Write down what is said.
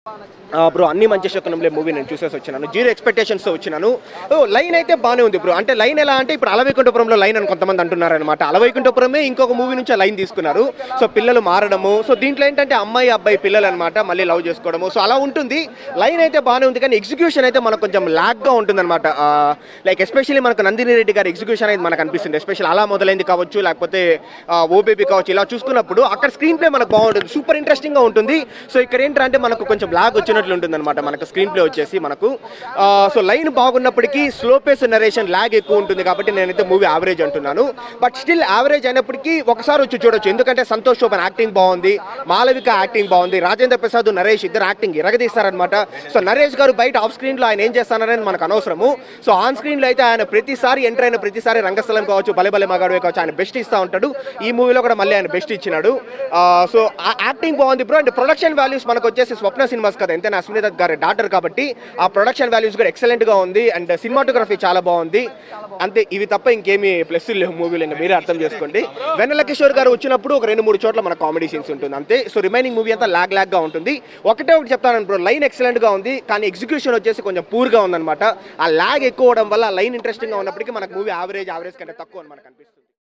bro అన్ని మంచి శకునంలే movie నేను చూసేసి వచ్చినాను జీరో ఎక్స్పెక్టేషన్స్ వచ్చినాను ఓ లైన్ అయితే బాగానే ఉంది బ్రో అంటే లైన్ ఎలా అంటే ఇప్పుడు అలవైకుంఠపురంలో లైన్ అని కొంతమంది అంటున్నారు అనమాట అలవైకుంఠపురమే ఇంకొక మూవీ నుంచి లైన్ తీసుకున్నారు సో పిల్లలు మారడము సో దీంట్లో ఏంటంటే అమ్మాయి అబ్బాయి పిల్లలు అనమాట మళ్ళీ లవ్ చేసుకోవడము సో అలా ఉంటుంది లైన్ అయితే బాగానే ఉంది కానీ ఎగ్జిక్యూషన్ అయితే మనకు కొంచెం ల్యాగ్గా ఉంటుంది అనమాట లైక్ ఎస్పెషల్లీ మనకు నందిని రెడ్డి గారి ఎగ్జిక్యూషన్ అయితే మనకు అనిపిస్తుంది ఎస్పెషల్ అలా మొదలైంది కావచ్చు లేకపోతే ఓ బేబీ కావచ్చు ఇలా చూసుకున్నప్పుడు అక్కడ స్క్రీన్ ప్లే మనకు బాగుంటుంది సూపర్ ఇంట్రెస్టింగ్గా ఉంటుంది సో ఇక్కడ ఏంటంటే మనకు కొంచెం లాగ్ వచ్చినట్లు ఉంటుంది అనమాట మనకు స్క్రీన్ ప్లే వచ్చేసి మనకు సో లైన్ బాగున్నప్పటికీ స్లో పేస్ నరేషన్ లాగ్ ఎక్కువ ఉంటుంది కాబట్టి నేనైతే మూవీ యావరేజ్ అంటున్నాను బట్ స్టిల్ యావరేజ్ అయినప్పటికీ ఒకసారి వచ్చి చూడొచ్చు ఎందుకంటే సంతోష్ శోభన్ యాక్టింగ్ బాగుంది మాలవిక యాక్టింగ్ బాగుంది రాజేంద్ర ప్రసాద్ నరేష్ ఇద్దరు యాక్టింగ్ ఇరగదీస్తారనమాట సో నరేష్ గారు బయట ఆఫ్ స్క్రీన్లో ఆయన ఏం చేస్తారనేది మనకు అనవసరము సో ఆన్ స్క్రీన్లో అయితే ఆయన ప్రతిసారి ఎంటర్ అయిన ప్రతిసారి రంగస్థలం కావచ్చు బలే బలే మగాడు కావచ్చు ఆయన బెస్ట్ ఇస్తూ ఉంటాడు ఈ మూవీలో కూడా మళ్ళీ ఆయన బెస్ట్ ఇచ్చినాడు సో ఆ యాక్టింగ్ బాగుంది బ్రో అండ్ ప్రొడక్షన్ వాల్యూస్ మనకు వచ్చేసి స్వప్న సినిమాస్ కదా ఎంతైనా అశ్విని దత్ గారి డాటర్ కాబట్టి ఆ ప్రొడక్షన్ వాల్యూస్ కూడా ఎక్సలెంట్ గా ఉంది అండ్ సినిమాటోగ్రఫీ చాలా బాగుంది అంతే ఇవి తప్ప ఇంకేమీ ప్లస్ లేవు మూవీలో ఇంకా మీరే అర్థం చేసుకోండి వెన్నెల కిషోర్ గారు వచ్చినప్పుడు ఒక రెండు మూడు చోట్ల మన కామెడీ సీన్స్ ఉంటుంది అంతే సో రిమైనింగ్ మూవీ అంతా లాగ్ లాగ్ గా ఉంటుంది ఒకటే ఒకటి చెప్తాను బ్రో లైన్ ఎక్సలెంట్ గా ఉంది కానీ ఎగ్జిక్యూషన్ వచ్చేసి కొంచెం పూర్ గా ఉందన్నమాట ఆ లాగ్ ఎక్కువ అవడం వల్ల లైన్ ఇంట్రెస్టింగ్ గా ఉన్నప్పటికీ మనకు మూవీ యావరేజ్ యావరేజ్ కంటే తక్కువ అని మనకు అనిపిస్తుంది